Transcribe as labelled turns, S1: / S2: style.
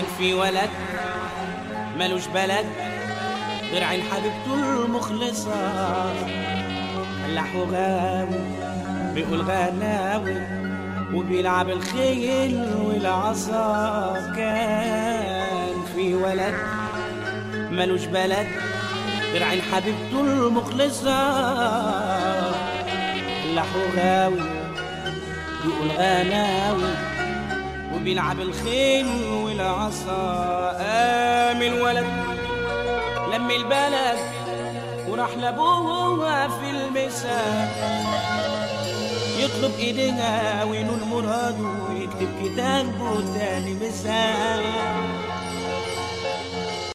S1: كان في ولد ملوش بلد غير عين حبيبته المخلصة فلاح وغاوي بيقول غناوي وبيلعب الخيل والعصا كان في ولد ملوش بلد غير عين حبيبته المخلصة فلاح وغاوي بيقول غناوي وبيلعب الخيل والعصا قام الولد لم البلد وراح لابوها في المساء يطلب ايديها وينول مراده ويكتب كتابه تاني مساء